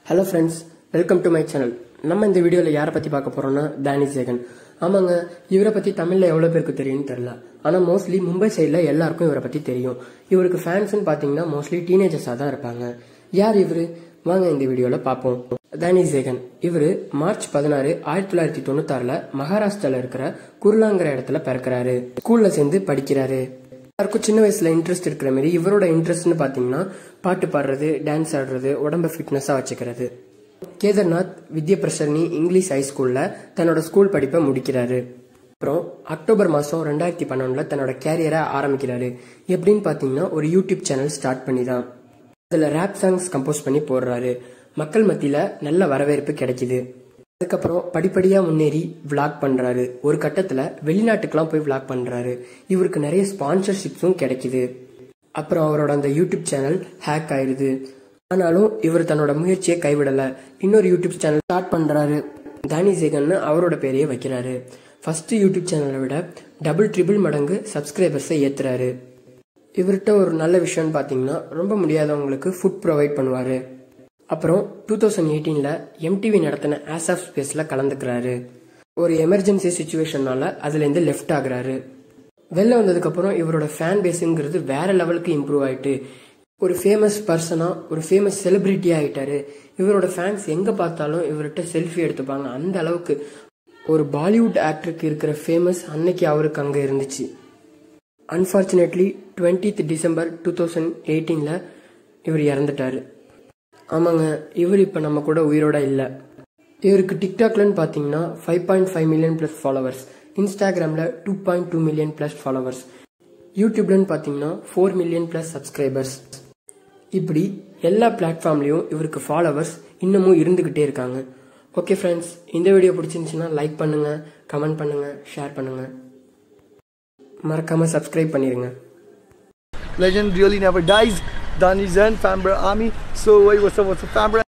Hello friends welcome to my channel நம்ம இந்த வீடியோவில் யாரை பற்றி பார்க்க போகிறோம்னா தானி சேகன் ஆமாங்க இவரை பற்றி தமிழில் எவ்வளோ பேருக்கு தெரியும்னு தெரில ஆனால் மோஸ்ட்லி மும்பை சைடில் எல்லாருக்கும் இவரை பற்றி தெரியும் இவருக்கு ஃபேன்ஸ்னு பார்த்தீங்கன்னா மோஸ்ட்லி டீனேஜர்ஸாக தான் இருப்பாங்க யார் இவர் வாங்க இந்த வீடியோவில் பார்ப்போம் தானி சேகன் இவர் மார்ச் பதினாறு ஆயிரத்தி தொள்ளாயிரத்தி தொண்ணூத்தாறில் மகாராஷ்டிராவில் இருக்கிற குர்லாங்கிற இடத்துல பிறக்கிறாரு ஸ்கூலில் சேர்ந்து படிக்கிறாரு எல்லாருக்கும் சின்ன வயசுல இன்ட்ரெஸ்ட் இருக்கிற மாதிரி இவரோட இன்ட்ரெஸ்ட்னு பாத்தீங்கன்னா பாட்டு பாடுறது டான்ஸ் ஆடுறது உடம்ப ஃபிட்னஸா வச்சுக்கிறது கேதார்நாத் வித்யா பிரசர்னி இங்கிலீஷ் ஹை ஸ்கூல்ல தன்னோட ஸ்கூல் படிப்பை முடிக்கிறாரு அப்புறம் அக்டோபர் மாசம் ரெண்டாயிரத்தி பன்னெண்டுல தன்னோட கேரியரை ஆரம்பிக்கிறாரு எப்படின்னு பாத்தீங்கன்னா ஒரு யூடியூப் சேனல் ஸ்டார்ட் பண்ணி தான் அதுல ரேப் சாங்ஸ் கம்போஸ் பண்ணி போடுறாரு மக்கள் மத்தியில நல்ல வரவேற்பு கிடைக்குது அதுக்கப்புறம் படிப்படியா முன்னேறி விளாக் பண்றாரு ஒரு கட்டத்துல வெளிநாட்டுக்கெல்லாம் போய் விளாக் பண்றாரு இவருக்கு நிறைய ஸ்பான்சர்ஷிப்ஸும் கிடைக்குது அப்புறம் அவரோட அந்த யூடியூப் சேனல் ஹேக் ஆயிடுது ஆனாலும் இவர் தன்னோட முயற்சியை கைவிடல இன்னொரு யூடியூப் சேனல் ஸ்டார்ட் பண்றாரு தானி சேகன் அவரோட பேரையே வைக்கிறாரு ஃபர்ஸ்ட் யூடியூப் சேனலை விட டபுள் ட்ரிபிள் மடங்கு சப்ஸ்கிரைபர்ஸை ஏத்துறாரு இவர்கிட்ட ஒரு நல்ல விஷயம்னு பார்த்தீங்கன்னா ரொம்ப முடியாதவங்களுக்கு ஃபுட் ப்ரொவைட் பண்ணுவார் அப்புறம் டூ தௌசண்ட் எயிட்டீனில் எம்டிவி நடத்தின ஆஸ் ஆஃப் ஸ்பேஸில் கலந்துக்கிறாரு ஒரு எமர்ஜென்சி சுச்சுவேஷனால அதுலேருந்து லெஃப்ட் ஆகுறாரு வெளில வந்ததுக்கப்புறம் இவரோட ஃபேன் பேஸுங்கிறது வேற லெவலுக்கு இம்ப்ரூவ் ஆயிட்டு ஒரு ஃபேமஸ் பர்சனாக ஒரு ஃபேமஸ் செலிபிரிட்டியாக ஆயிட்டாரு இவரோட ஃபேன்ஸ் எங்கே பார்த்தாலும் இவர்கிட்ட செல்ஃபி எடுத்துப்பாங்க அந்த அளவுக்கு ஒரு பாலிவுட் ஆக்டருக்கு இருக்கிற ஃபேமஸ் அன்னைக்கு அவருக்கு அங்கே இருந்துச்சு unfortunately twentieth December two thousand எயிட்டீனில் இவர் இறந்துட்டாரு ஆமாங்க இவர் இப்போ நம்ம கூட உயிரோட இல்லை இவருக்கு டிக்டாக்லன்னு பார்த்தீங்கன்னா five point five million plus followers இன்ஸ்டாகிராமில் two point two million plus followers யூடியூப்லன்னு பார்த்தீங்கன்னா ஃபோர் மில்லியன் ப்ளஸ் சப்ஸ்கிரைபர்ஸ் இப்படி எல்லா பிளாட்ஃபார்ம்லேயும் இவருக்கு ஃபாலோவர்ஸ் இன்னமும் இருந்துக்கிட்டே இருக்காங்க ஓகே ஃப்ரெண்ட்ஸ் இந்த வீடியோ பிடிச்சிருந்துச்சுன்னா லைக் பண்ணுங்கள் கமெண்ட் பண்ணுங்கள் ஷேர் பண்ணுங்கள் மறக்காமல் சப்ஸ்கிரைப் பண்ணிடுங்க Legend really never dies. Dani Zen, Famber Army. So, hey, what's up, what's up, Famber?